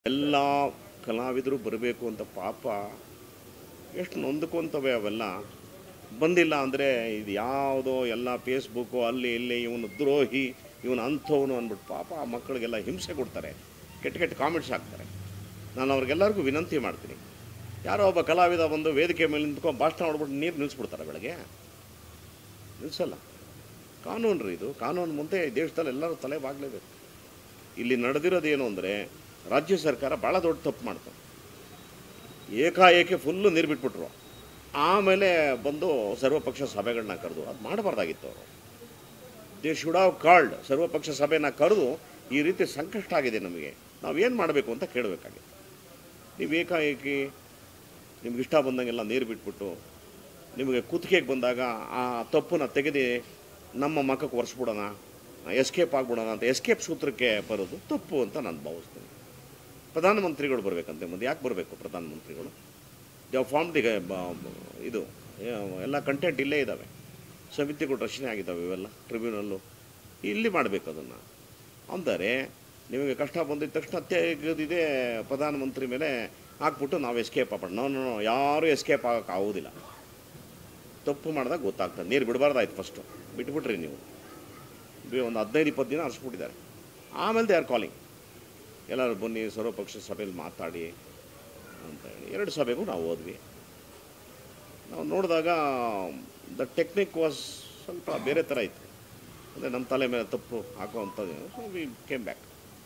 ಎಲ್ಲ ಕಲಾವಿದರು ಬರಬೇಕು ಅಂತ ಪಾಪ ಎಷ್ಟು ನೊಂದ್ಕೊಂತವೆ ಅವೆಲ್ಲ ಬಂದಿಲ್ಲ ಅಂದರೆ ಇದು ಯಾವುದೋ ಎಲ್ಲ ಫೇಸ್ಬುಕ್ಕು ಅಲ್ಲಿ ಇಲ್ಲಿ ಇವನು ದ್ರೋಹಿ ಇವನು ಅಂಥವನು ಅಂದ್ಬಿಟ್ಟು ಪಾಪ ಆ ಮಕ್ಕಳಿಗೆಲ್ಲ ಹಿಂಸೆ ಕೊಡ್ತಾರೆ ಕೆಟ್ಟ ಕೆಟ್ಟ ಕಾಮೆಂಟ್ಸ್ ಹಾಕ್ತಾರೆ ನಾನು ಅವ್ರಿಗೆಲ್ಲರಿಗೂ ವಿನಂತಿ ಮಾಡ್ತೀನಿ ಯಾರೋ ಒಬ್ಬ ಕಲಾವಿದ ಬಂದು ವೇದಿಕೆ ಮೇಲೆ ನಿಂತ್ಕೊಂಡು ಭಾಷಣ ಮಾಡ್ಬಿಟ್ಟು ನೀರು ನಿಲ್ಲಿಸ್ಬಿಡ್ತಾರೆ ಬೆಳಗ್ಗೆ ನಿಲ್ಲಿಸಲ್ಲ ಕಾನೂನು ರೀ ಇದು ಕಾನೂನು ಮುಂದೆ ಈ ದೇಶದಲ್ಲಿ ಎಲ್ಲರೂ ತಲೆ ಬಾಗಲೇಬೇಕು ಇಲ್ಲಿ ನಡೆದಿರೋದು ಏನು ಅಂದರೆ ರಾಜ್ಯ ಸರ್ಕಾರ ಭಾಳ ದೊಡ್ಡ ತಪ್ಪು ಮಾಡ್ತಾರೆ ಏಕಾಏಕಿ ಫುಲ್ಲು ನೀರು ಬಿಟ್ಬಿಟ್ರು ಆಮೇಲೆ ಬಂದು ಸರ್ವಪಕ್ಷ ಸಭೆಗಳನ್ನ ಕರೆದು ಅದು ಮಾಡಬಾರ್ದಾಗಿತ್ತು ಅವರು ದೇ ಶುಡ್ ಹಾವ್ ಕಾಲ್ಡ್ ಸರ್ವಪಕ್ಷ ಸಭೆನ ಕರೆದು ಈ ರೀತಿ ಸಂಕಷ್ಟ ಆಗಿದೆ ನಮಗೆ ನಾವೇನು ಮಾಡಬೇಕು ಅಂತ ಕೇಳಬೇಕಾಗಿತ್ತು ನೀವು ಏಕಾಏಕಿ ನಿಮ್ಗೆ ಇಷ್ಟ ಬಂದಂಗೆಲ್ಲ ನೀರು ಬಿಟ್ಬಿಟ್ಟು ನಿಮಗೆ ಕುತ್ತಿಗೆಗೆ ಬಂದಾಗ ಆ ತಪ್ಪನ್ನ ತೆಗೆದು ನಮ್ಮ ಮಕ್ಕಕ್ಕೆ ಒರೆಸ್ಬಿಡೋಣ ಎಸ್ಕೇಪ್ ಆಗ್ಬಿಡೋಣ ಅಂತ ಎಸ್ಕೇಪ್ ಸೂತ್ರಕ್ಕೆ ಬರೋದು ತಪ್ಪು ಅಂತ ನಾನು ಭಾವಿಸ್ತೀನಿ ಪ್ರಧಾನಮಂತ್ರಿಗಳು ಬರಬೇಕಂತೆ ಮುಂದೆ ಯಾಕೆ ಬರಬೇಕು ಪ್ರಧಾನಮಂತ್ರಿಗಳು ಯಾವ ಫಾರ್ಮ್ ದಿ ಇದು ಎಲ್ಲ ಕಂಟೆಂಟ್ ಇಲ್ಲೇ ಇದ್ದಾವೆ ಸಮಿತಿಗಳು ರಚನೆ ಆಗಿದ್ದಾವೆ ಇವೆಲ್ಲ ಟ್ರಿಬ್ಯುನಲ್ಲು ಇಲ್ಲಿ ಮಾಡಬೇಕು ಅದನ್ನು ಅಂದರೆ ನಿಮಗೆ ಕಷ್ಟ ಬಂದಿದ ತಕ್ಷಣ ತೆಗೆದಿದೆ ಪ್ರಧಾನಮಂತ್ರಿ ಮೇಲೆ ಹಾಕ್ಬಿಟ್ಟು ನಾವು ಎಸ್ಕೇಪ್ ಆಗೋಣ ನೋ ನೋ ಯಾರೂ ಎಸ್ಕೇಪ್ ಆಗೋಕ್ಕೆ ಆಗೋದಿಲ್ಲ ತಪ್ಪು ಮಾಡಿದಾಗ ಗೊತ್ತಾಗ್ತದೆ ನೀರು ಬಿಡಬಾರ್ದಾಯ್ತು ಫಸ್ಟು ಬಿಟ್ಬಿಟ್ರಿ ನೀವು ಬಿ- ಒಂದು ಹದಿನೈದು ಇಪ್ಪತ್ತು ದಿನ ಹರಿಸ್ಬಿಟ್ಟಿದ್ದಾರೆ ಆಮೇಲೆ ದೇ ಆರ್ ಕಾಲಿಂಗ್ ಎಲ್ಲರೂ ಬನ್ನಿ ಸರ್ವಪಕ್ಷ ಸಭೆಯಲ್ಲಿ ಮಾತಾಡಿ ಅಂತ ಹೇಳಿ ಎರಡು ಸಭೆಗೂ ನಾವು ಹೋದ್ವಿ ನಾವು ನೋಡಿದಾಗ ದ ಟೆಕ್ನಿಕ್ ವಾಸ್ ಸ್ವಲ್ಪ ಬೇರೆ ಥರ ಇತ್ತು ಅಂದರೆ ನಮ್ಮ ತಲೆ ಮೇಲೆ ತಪ್ಪು ಹಾಕುವಂಥದ್ದು so we came back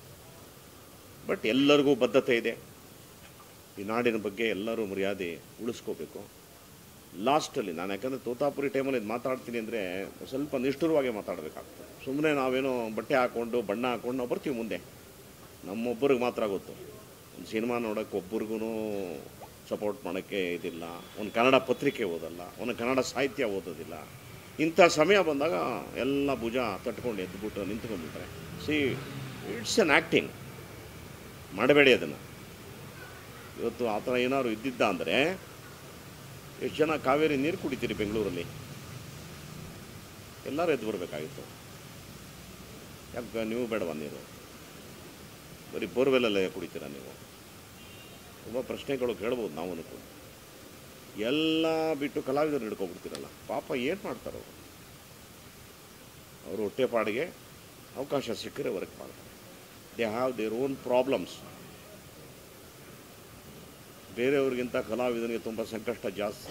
but ಎಲ್ಲರಿಗೂ ಬದ್ಧತೆ ಇದೆ ಈ ನಾಡಿನ ಬಗ್ಗೆ ಎಲ್ಲರೂ ಮರ್ಯಾದೆ ಉಳಿಸ್ಕೋಬೇಕು ಲಾಸ್ಟಲ್ಲಿ ನಾನು ಯಾಕಂದರೆ ತೋತಾಪುರಿ ಟೈಮಲ್ಲಿ ಇದು ಮಾತಾಡ್ತೀನಿ ಅಂದರೆ ಸ್ವಲ್ಪ ನಿಷ್ಠುರವಾಗಿ ಮಾತಾಡಬೇಕಾಗ್ತದೆ ಸುಮ್ಮನೆ ನಾವೇನೋ ಬಟ್ಟೆ ಹಾಕ್ಕೊಂಡು ಬಣ್ಣ ಹಾಕ್ಕೊಂಡು ನಾವು ಬರ್ತೀವಿ ಮುಂದೆ ನಮ್ಮೊಬ್ಬರಿಗೆ ಮಾತ್ರ ಗೊತ್ತು ಒಂದು ಸಿನಿಮಾ ನೋಡೋಕ್ಕೆ ಒಬ್ರಿಗೂ ಸಪೋರ್ಟ್ ಮಾಡೋಕ್ಕೆ ಇದಿಲ್ಲ ಒಂದು ಕನ್ನಡ ಪತ್ರಿಕೆ ಓದಲ್ಲ ಒಂದು ಕನ್ನಡ ಸಾಹಿತ್ಯ ಓದೋದಿಲ್ಲ ಇಂಥ ಸಮಯ ಬಂದಾಗ ಎಲ್ಲ ಭುಜ ತಟ್ಕೊಂಡು ಎದ್ದುಬಿಟ್ಟು ನಿಂತ್ಕೊಂಡ್ಬಿಟ್ರೆ ಸಿ ಇಟ್ಸ್ ಎನ್ ಆ್ಯಕ್ಟಿಂಗ್ ಮಾಡಬೇಡಿ ಅದನ್ನು ಇವತ್ತು ಆ ಥರ ಏನಾದ್ರು ಇದ್ದಿದ್ದ ಅಂದರೆ ಎಷ್ಟು ಜನ ಕಾವೇರಿ ನೀರು ಕುಡಿತೀರಿ ಬೆಂಗಳೂರಲ್ಲಿ ಎಲ್ಲರೂ ಎದ್ದು ಬರಬೇಕಾಗಿತ್ತು ಯಾಕೆ ನೀವು ಬೇಡವಾ ನೀರು ಬರೀ ಬೋರ್ವೆಲ್ಲಲ್ಲೇ ಕುಡಿತೀರಾ ನೀವು ತುಂಬ ಪ್ರಶ್ನೆಗಳು ಕೇಳ್ಬೋದು ನಾವು ಕೂಡ ಎಲ್ಲ ಬಿಟ್ಟು ಕಲಾವಿದರು ಹಿಡ್ಕೊಬಿಡ್ತೀರಲ್ಲ ಪಾಪ ಏನು ಮಾಡ್ತಾರೆ ಅವರು ಅವರು ಹೊಟ್ಟೆಪಾಡಿಗೆ ಅವಕಾಶ ಸಿಕ್ಕರೆ ವರ್ಕ್ ಮಾಡ್ತಾರೆ they have their own problems ಬೇರೆಯವ್ರಿಗಿಂತ ಕಲಾವಿದನಿಗೆ ತುಂಬ ಸಂಕಷ್ಟ ಜಾಸ್ತಿ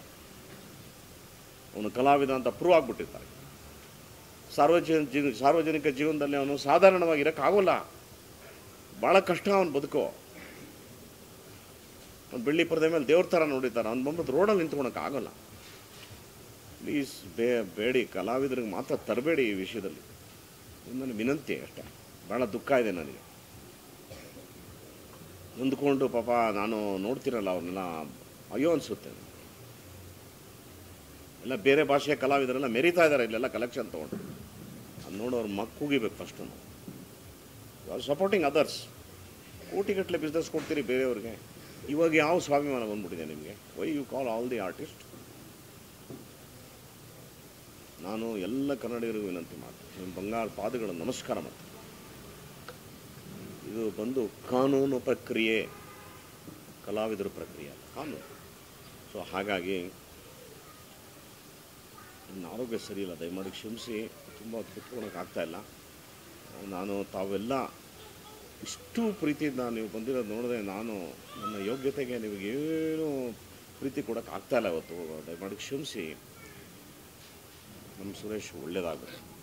ಅವನು ಕಲಾವಿದ ಅಂತ ಪ್ರೂವ್ ಆಗಿಬಿಟ್ಟಿರ್ತಾರೆ ಸಾರ್ವಜನಿಕ ಜೀವ ಸಾರ್ವಜನಿಕ ಜೀವನದಲ್ಲಿ ಅವನು ಸಾಧಾರಣವಾಗಿ ಇರೋಕ್ಕಾಗೋಲ್ಲ ಭಾಳ ಕಷ್ಟ ಅವನು ಬದುಕೋ ಅವ್ನು ಬೆಳ್ಳಿ ಪರದೆ ಮೇಲೆ ದೇವ್ರ ಥರ ನೋಡಿರ್ತಾನೆ ಅವ್ನು ಬಂದ್ಬಿಟ್ಟು ರೋಡಲ್ಲಿ ನಿಂತ್ಕೊಳಕ್ಕೆ ಆಗೋಲ್ಲ ಪ್ಲೀಸ್ ಬೇ ಬೇಡಿ ಕಲಾವಿದರಿಗೆ ಮಾತ್ರ ತರಬೇಡಿ ಈ ವಿಷಯದಲ್ಲಿ ಇದು ನನ್ನ ವಿನಂತಿ ಅಷ್ಟೇ ಭಾಳ ದುಃಖ ಇದೆ ನನಗೆ ನೊಂದ್ಕೊಂಡು ಪಾಪ ನಾನು ನೋಡ್ತಿರಲ್ಲ ಅವ್ರನ್ನೆಲ್ಲ ಅಯ್ಯೋ ಅನಿಸುತ್ತೆ ಎಲ್ಲ ಬೇರೆ ಭಾಷೆಯ ಕಲಾವಿದರೆಲ್ಲ ಮೆರಿತಾ ಇದ್ದಾರೆ ಇಲ್ಲೆಲ್ಲ ಕಲೆಕ್ಷನ್ ತೊಗೊಂಡು ಅದು ನೋಡೋರು ಮಕ್ಕ ಕೂಗಿಬೇಕು ಫಸ್ಟು ನಾವು ಸಪೋರ್ಟಿಂಗ್ ಅದರ್ಸ್ ಕೋಟಿಗಟ್ಟಲೆ ಬಿಸ್ನೆಸ್ ಕೊಡ್ತೀರಿ ಬೇರೆಯವ್ರಿಗೆ ಇವಾಗ ಯಾವ ಸ್ವಾಭಿಮಾನ ಬಂದ್ಬಿಟ್ಟಿದೆ ನಿಮಗೆ why you call all the artist ನಾನು ಎಲ್ಲ ಕನ್ನಡಿಗರಿಗೂ ವಿನಂತಿ ಮಾಡ್ತೀನಿ ನಿಮ್ಮ ಬಂಗಾರ ಪಾದಗಳ ನಮಸ್ಕಾರ ಮಾಡ್ತೀನಿ ಇದು ಬಂದು ಕಾನೂನು ಪ್ರಕ್ರಿಯೆ ಕಲಾವಿದರ ಪ್ರಕ್ರಿಯೆ ಅಲ್ಲ, ಕಾನೂನು ಸೊ ಹಾಗಾಗಿ ನನ್ನ ಆರೋಗ್ಯ ಸರಿ ಇಲ್ಲ ದಯಮಾಡಿ ಕ್ಷಮಿಸಿ ತುಂಬ ಕುತ್ಕೊಳಕ್ಕೆ ಆಗ್ತಾ ಇಲ್ಲ ನಾನು ತಾವೆಲ್ಲ ಇಷ್ಟು ಪ್ರೀತಿಯಿಂದ ನೀವು ಬಂದಿರೋದು ನೋಡಿದ್ರೆ ನಾನು ನನ್ನ ಯೋಗ್ಯತೆಗೆ ನಿಮಗೇನು ಪ್ರೀತಿ ಕೊಡೋಕ್ಕೆ ಆಗ್ತಾ ಇಲ್ಲ ಇವತ್ತು ದಯಮಾಡಿ ಕ್ಷಮಿಸಿ ನಮ್ಮ ಸುರೇಶ್ ಒಳ್ಳೇದಾಗುತ್ತೆ